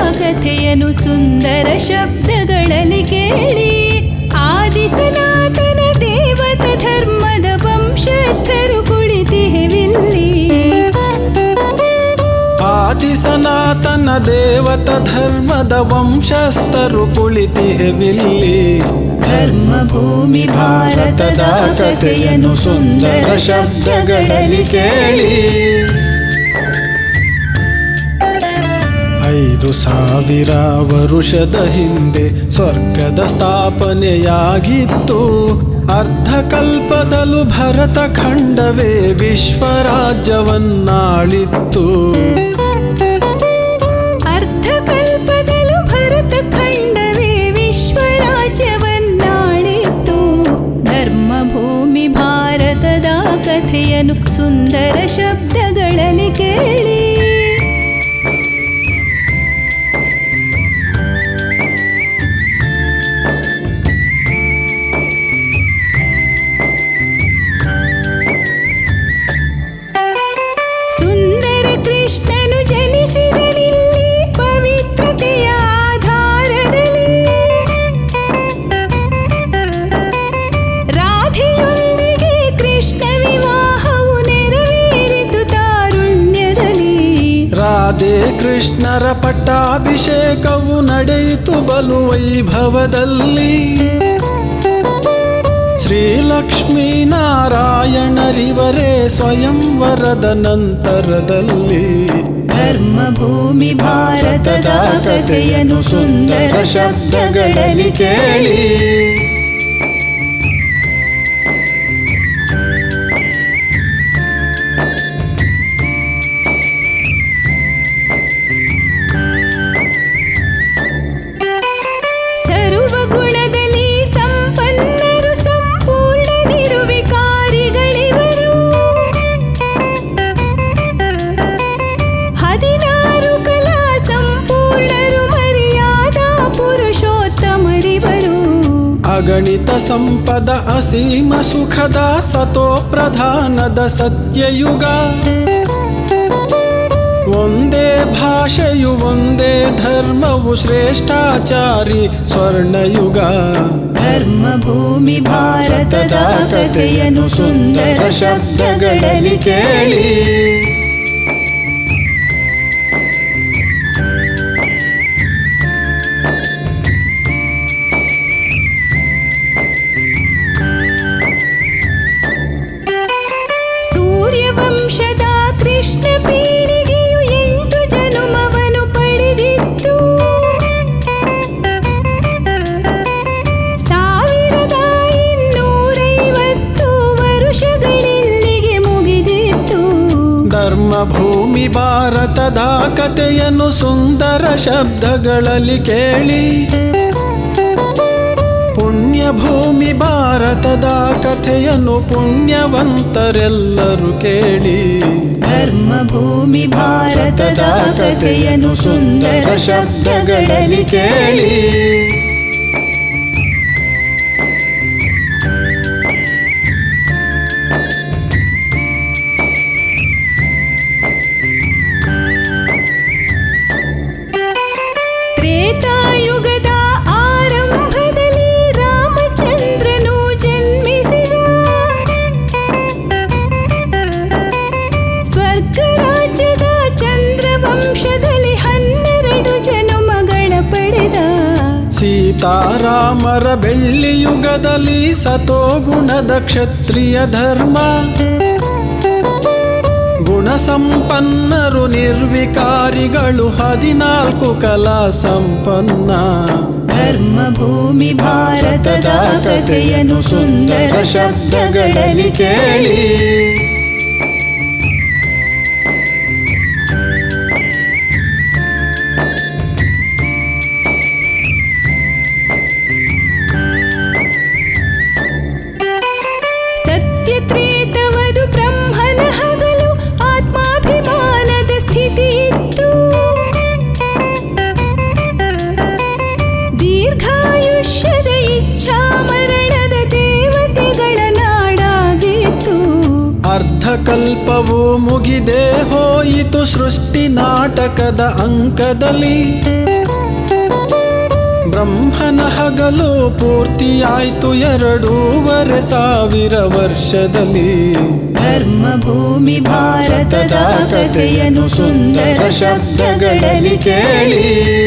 ಕಥೆಯನು ಸುಂದರ ಶಬ್ದಗಳಲ್ಲಿ ಕೇಳಿ ಆದಿ ಸನಾತನ ದೇವತ ಧರ್ಮದ ವಂಶಸ್ಥರು ಕುಳಿತಿಹೆವಿಲ್ಲಿ ಆದಿ ಸನಾತನ ದೇವತ ಧರ್ಮದ ವಂಶಸ್ಥರು ಕುಳಿತಿಹೆವಿಲ್ಲಿ ಧರ್ಮ ಭೂಮಿ ಭಾರತದ ಕಥೆಯನು ಸುಂದರ ಶಬ್ದಗಳಲ್ಲಿ ಕೇಳಿ ಐದು ಸಾವಿರ ವರುಷದ ಹಿಂದೆ ಸ್ವರ್ಗದ ಸ್ಥಾಪನೆಯಾಗಿತ್ತು ಅರ್ಧ ಕಲ್ಪದಲು ಭರತ ಖಂಡವೇ ವಿಶ್ವರಾಜ್ಯವನ್ನಾಳಿತ್ತು ಅರ್ಧಕಲ್ಪದಲು ಭರತ ಖಂಡವೇ ವಿಶ್ವರಾಜ್ಯವನ್ನಾಳಿತ್ತು ಧರ್ಮ ಭೂಮಿ ಭಾರತದ ಕಥೆಯನು ಸುಂದರ ಶಬ್ದಗಳಲ್ಲಿ ಕೇಳಿ ಸುಂದರ ಕೃಷ್ಣನು ಜನಿಸಿದನಿಲ್ಲಿ ಪವಿತ್ರತೆಯ ಆಧಾರದಲ್ಲಿ ರಾಧೆಯೊಂದಿಗೆ ಕೃಷ್ಣ ವಿವಾಹವು ನೆರವೇರಿತು ತಾರುಣ್ಯದಲ್ಲಿ ರಾಧೆ ಕೃಷ್ಣರ ಪಟ್ಟಾಭಿಷೇಕವು ನಡೆಯಿತು ಬಲು ವೈಭವದಲ್ಲಿ ಶ್ರೀಲಕ್ಷ್ಮೀ ನಾರಾಯಣರಿವರೇ ಸ್ವಯಂವರದ ನಂತರದಲ್ಲಿ ಧರ್ಮ ಭೂಮಿ ಭಾರತದ ಕಥೆಯನು ಸುಂದರ ಶಬ್ದಗಳಲ್ಲಿ ಕೇಳಿ ಸರ್ವ ಗುಣದಲ್ಲಿ ಸಂಪನ್ನರು ಸಂಪೂರ್ಣ ನಿರ್ವಿಕಾರಿಗಳಿವರು ಹದಿನಾರು ಕಲಾ ಸಂಪೂರ್ಣರು ಮರ್ಯಾದಾ ಪುರುಷೋತ್ತಮರಿವರು ಅಗಣಿತ ಸಂಪದ ಅಸೀಮ ಸುಖದ ಸತೋ ಪ್ರಧಾನದ ಸತ್ಯಯುಗ ಒಂದೇ ಭಾಷೆಯು ಒಂದೇ ಧರ್ಮವು ಶ್ರೇಷ್ಠಾಚಾರಿ ಸ್ವರ್ಣಯುಗ ಧರ್ಮ ಭೂಮಿ ಭಾರತದ ಕಥೆಯನು ಸುಂದರ ಶಬ್ದಗಳಲ್ಲಿ ಕೇಳಿ ಸೂರ್ಯವಂಶದ ಕೃಷ್ಣ ಪೀಳಿಗೆಯು ಎಂಟು ಜನುಮವನು ಪಡೆದಿತ್ತು ಸಾವಿರದ ಇನ್ನೂರೈವತ್ತು ವರುಷಗಳಿಲ್ಲಿಗೆ ಮುಗಿದಿತ್ತು ಧರ್ಮ ಭೂಮಿ ಭಾರತದ ಕಥೆಯನ್ನು ಸುಂದರ ಶಬ್ದಗಳಲ್ಲಿ ಕೇಳಿ ಪುಣ್ಯ ಭೂಮಿ ಭಾರತದ ಕಥೆಯನ್ನು ಪುಣ್ಯವಂತರೆಲ್ಲರೂ ಕೇಳಿ ಧರ್ಮ ಭೂಮಿ ಭಾರತದ ಕಥೆಯನು ಸುಂದರ ಶಬ್ದಗಳಲ್ಲಿ ಕೇಳಿ ತ್ರೇತಾಯುಗದ ಆರಂಭದಲ್ಲಿ ರಾಮಚಂದ್ರನು ಜನ್ಮಿಸಿದ ಸ್ವರ್ಗ ರಾಜ್ಯದ ಚಂದ್ರವಂಶದಲ್ಲಿ ಹನ್ನೆರಡು ಜನುಮಗಳ ಪಡೆದ ಸೀತಾರಾಮರ ಬೆಳ್ಳಿ ಯುಗದಲ್ಲಿ ಸತೋಗುಣದ ಕ್ಷತ್ರಿಯ ಧರ್ಮ ಗುಣ ಸಂಪನ್ನರು ನಿರ್ವಿಕಾರಿಗಳು ಹದಿನಾಲ್ಕು ಕಲಾ ಸಂಪನ್ನ ಧರ್ಮ ಭೂಮಿ ಭಾರತದ ಕಥೆಯನು ಸುಂದರ ಶಬ್ದಗಳಲ್ಲಿ ಕೇಳಿ ಸತ್ಯತ್ರೇತವದು ಬ್ರಹ್ಮನ ಹಗಲು ಆತ್ಮಾಭಿಮಾನದ ಸ್ಥಿತಿ ಇತ್ತು ದೀರ್ಘಾಯುಷ್ಯದ ಇಚ್ಛಾ ಮರಣದ ದೇವತೆಗಳ ನಾಡಾಗಿತ್ತು ಅರ್ಧಕಲ್ಪವು ಮುಗಿದೇ ಹೋಯಿತು ಸೃಷ್ಟಿ ನಾಟಕದ ಅಂಕದಲ್ಲಿ ಬ್ರಹ್ಮನ ಹಗಲು ಪೂರ್ತಿಯಾಯ್ತು ಎರಡೂವರೆ ಸಾವಿರ ವರ್ಷದಲ್ಲಿ ಧರ್ಮಭೂಮಿ ಭಾರತದ ಕಥೆಯನ್ನು ಸುಂದರ ಶಬ್ದಗಳಲ್ಲಿ ಕೇಳಿ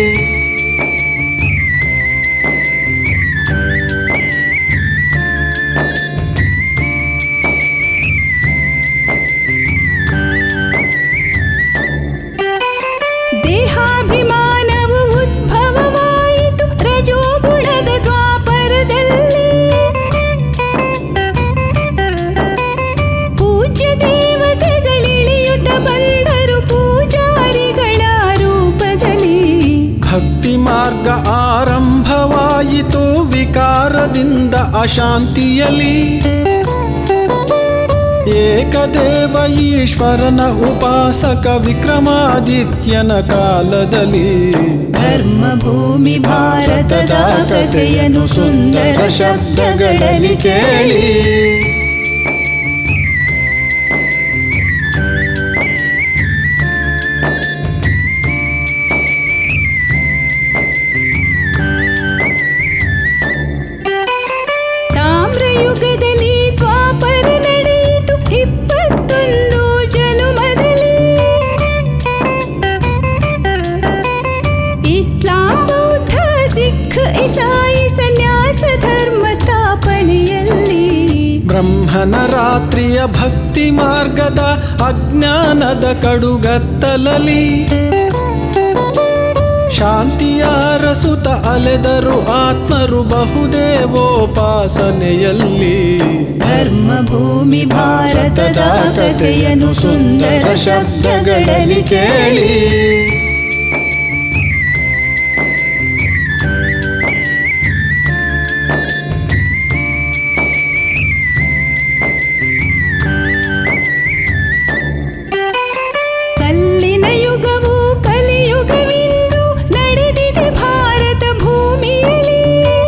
ದೇಹಾಭಿಮಾನವು ಉದ್ಭವವಾಯಿತು ರಜೋಗುಣದ ದ್ವಾಪರದಲ್ಲಿ ಪೂಜ್ಯ ದೇವತೆಗಳಿಳಿಯುತ್ತ ಬಂದರು ಪೂಜಾರಿಗಳ ರೂಪದಲ್ಲಿ ಭಕ್ತಿ ಮಾರ್ಗ ಆರಂಭವಾಯಿತು ವಿಕಾರದಿಂದ ಅಶಾಂತಿಯಲಿ ಏಕದೇವ ಈಶ್ವರನ ಉಪಾಸಕ ವಿಕ್ರಮಾದಿತ್ಯನ ಕಾಲದಲ್ಲಿ ಧರ್ಮಭೂಮಿ ಭಾರತದ ಕಥೆಯನ್ನು ಸುಂದರ ಶಬ್ದಗಳಲ್ಲಿ ಕೇಳಿ ತಾಮ್ರಯುಗದಲ್ಲಿ ದ್ವಾಪರ ನಡೆಯಿತು ಇಪ್ಪತ್ತೊಂದು ಜನುಮದಲ್ಲಿ ಇಸ್ಲಾಂ ಬೌದ್ಧ ಸಿಖ್ ಇಸಾಯಿ ಸನ್ಯಾಸ ಧರ್ಮ ಸ್ಥಾಪನೆಯಲ್ಲಿ ಬ್ರಹ್ಮನ ರಾತ್ರಿಯ ಭಕ್ತಿ ಮಾರ್ಗದ ಅಜ್ಞಾನದ ಕಡುಗತ್ತಲಲಿ ಶಾಂತಿಯ ರಸುತ ಅಲೆದರು ಆತ್ಮರು ಬಹುದೇವೋಪಾಸನೆಯಲ್ಲಿ ಧರ್ಮಭೂಮಿ ಭಾರತದ ಕಥೆಯನ್ನು ಸುಂದರ ಶಬ್ದಗಳಲ್ಲಿ ಕೇಳಿ ಕಲ್ಲಿನ ಯುಗವು ಕಲಿಯುಗವಿಂದು ನಡೆದಿದೆ ಭಾರತ ಭೂಮಿಯಲ್ಲಿ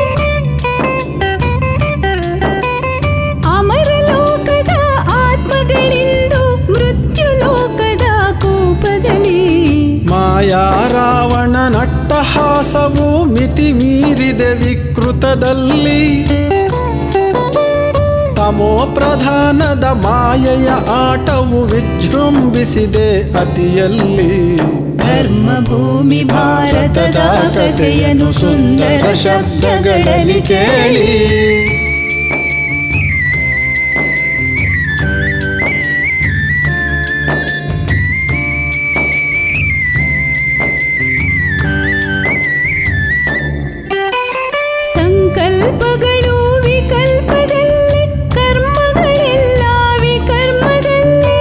ಅಮರ ಲೋಕದ ಆತ್ಮಗಳಿಂದು ಮೃತ್ಯು ಲೋಕದ ಕೂಪದಲ್ಲಿ ಮಾಯಾ ರಾವಣ ನಟ್ಟಹಾಸವು ಮಿತಿ ಮೀರಿದೆ ವಿಕೃತದಲ್ಲಿ ತಮೋ ಪ್ರಧಾನದ ಮಾಯೆಯ ಆಟವು ವಿಜೃಂಭಿಸಿದೆ ಅತಿಯಲ್ಲಿ ಧರ್ಮಭೂಮಿ ಭಾರತದ ಕಥೆಯನ್ನು ಸುಂದರ ಶಬ್ದಗಳಲ್ಲಿ ಕೇಳಿ ಸಂಕಲ್ಪಗಳು ವಿಕಲ್ಪದಲ್ಲಿ ಕರ್ಮಗಳೆಲ್ಲ ವಿಕರ್ಮದಲ್ಲಿ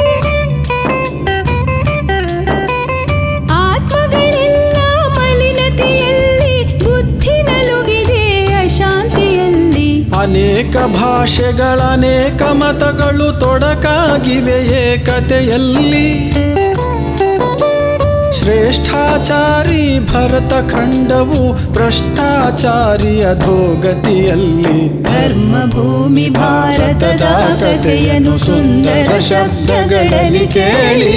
ಆತ್ಮಗಳೆಲ್ಲ ಮಲಿನತೆಯಲ್ಲಿ ಬುದ್ಧಿ ನಲುಗಿದೆ ಅಶಾಂತಿಯಲ್ಲಿ ಅನೇಕ ಭಾಷೆಗಳ ಅನೇಕ ಮತಗಳು ತೊಡಕಾಗಿವೆ ಏಕತೆಯಲ್ಲಿ ಶ್ರೇಷ್ಠಾಚಾರಿ ಭರತ ಖಂಡವು ಭ್ರಷ್ಟಾಚಾರಿಯ ಧೋಗತಿಯಲ್ಲಿ ಧರ್ಮಭೂಮಿ ಭಾರತದ ಕಥೆಯನ್ನು ಸುಂದರ ಶಬ್ದಗಳಲ್ಲಿ ಕೇಳಿ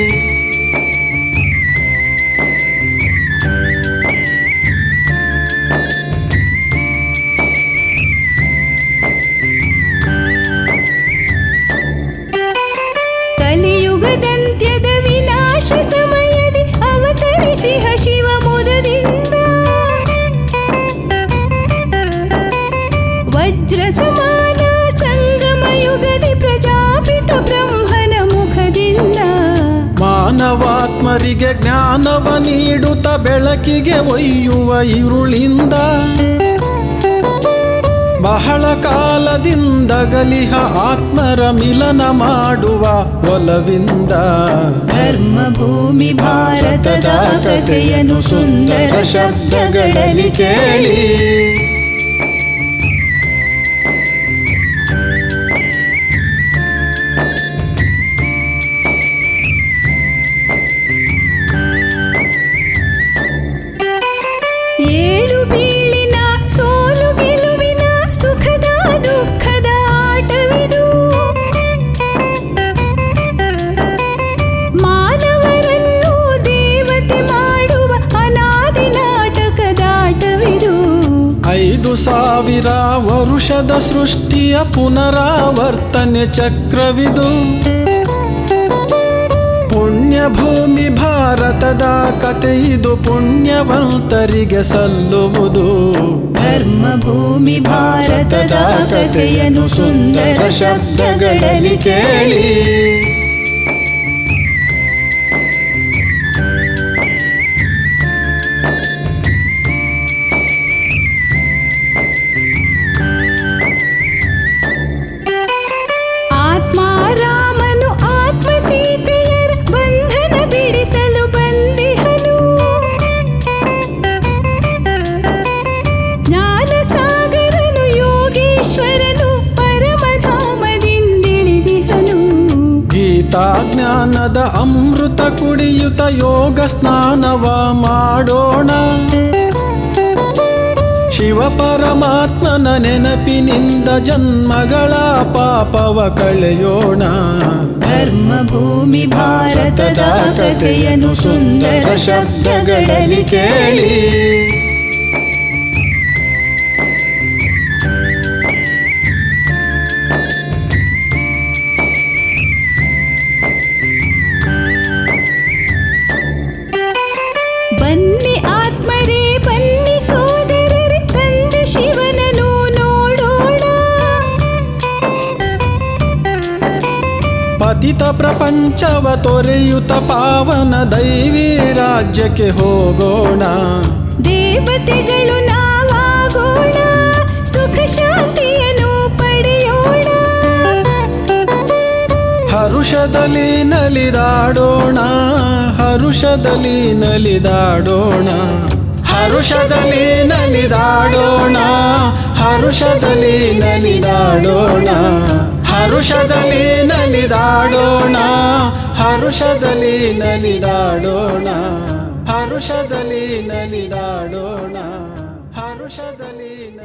ಕಲಿಯುಗದಂತ್ಯದ ವಿನಾಶ ಸಮಯದಿ ಅವತರಿಸಿಹ ಶಿವ ಮುದದಿಂದ ವಜ್ರ ಸಮಾನ ಸಂಗಮ ಯುಗದಿ ಪ್ರಜಾಪಿತ ಬ್ರಹ್ಮನ ಮುಖದಿಂದ ಮಾನವಾತ್ಮರಿಗೆ ಜ್ಞಾನವ ನೀಡುತ್ತ ಬೆಳಕಿಗೆ ಒಯ್ಯುವ ಇರುಳಿಂದ ಬಹಳ ಕಾಲದಿಂದ ಗಲಿಹ ಆತ್ಮರ ಮಿಲನ ಮಾಡುವ ಒಲವಿಂದ ಧರ್ಮಭೂಮಿ ಭಾರತದ ಕಥೆಯನ್ನು ಸುಂದರ ಶಬ್ದಗಳಲ್ಲಿ ಕೇಳಿ ಏಳು ಬೀಳಿನ ಸೋಲು ಗೆಲುವಿನ ಸುಖದ ದುಃಖದ ಆಟವಿದು ಸಾವಿರ ವರುಷದ ಸೃಷ್ಟಿಯ ಪುನರಾವರ್ತನೆ ಚಕ್ರವಿದು ಪುಣ್ಯಭೂಮಿ ಭಾರತದ ಕತೆ ಇದು ಪುಣ್ಯವಂತರಿಗೆ ಸಲ್ಲುವುದು ಧರ್ಮಭೂಮಿ ಭಾರತದ ಕಥೆಯನ್ನು ಸುಂದರ ಶಬ್ದಗಳಲ್ಲಿ ಕೇಳಿ ಆತ್ಮಾರಾಮನು ಆತ್ಮ ಸೀತೆಯರ ಬಂಧನ ಬಿಡಿಸಲು ಬಂದಿಹನು ಜ್ಞಾನಸಾಗರನು ಯೋಗೇಶ್ವರನು ಪರಮಧಾಮದಿಂದಿಳಿದಿಹನು ಗೀತಾಜ್ಞಾನದ ಅಮೃತ ಕುಡಿಯುತ್ತ ಯೋಗ ಸ್ನಾನವ ಮಾಡೋಣ ಶಿವ ಪರಮಾತ್ಮನ ನೆನಪಿನಿಂದ ಜನ್ಮಗಳ ಪಾಪವ ಕಳೆಯೋಣ ಧರ್ಮಭೂಮಿ ಭಾರತದ ಕಥೆಯನ್ನು ಸುಂದರ ಶಬ್ದಗಳಲ್ಲಿ ಕೇಳಿ ಬನ್ನಿ ಆತ್ಮರೇ ಬನ್ನಿ ಸೋದರರೇ ತಂದೆ ಶಿವನನ್ನು ನೋಡೋಣ ಪತಿತ ಪ್ರಪಂಚವ ತೊರೆಯುತ್ತ ಪಾವನ ದೈವಿ ರಾಜ್ಯಕ್ಕೆ ಹೋಗೋಣ ದೇವತೆಗಳು ನಾವಾಗೋಣ ಸುಖ ಶಾಂತಿಯನ್ನು ಪಡೆಯೋಣ ಹರುಷದಲ್ಲಿ ನಲಿದಾಡೋಣ ಹರುಷದಲ್ಲಿ ನಲಿದಾಡೋಣ ಹರುಷದಲ್ಲಿ ನಲಿದಾಡೋಣ ಹರುಷದಲ್ಲಿ ನಲಿದಾಡೋಣ ಹರುಷದಲ್ಲಿ ನಲಿದಾಡೋಣ ಹರುಷದಲ್ಲಿ ನಲಿದಾಡೋಣ ಹರುಷದಲ್ಲಿ ನಲಿದಾಡೋಣ ಹರುಷದಲ್ಲಿ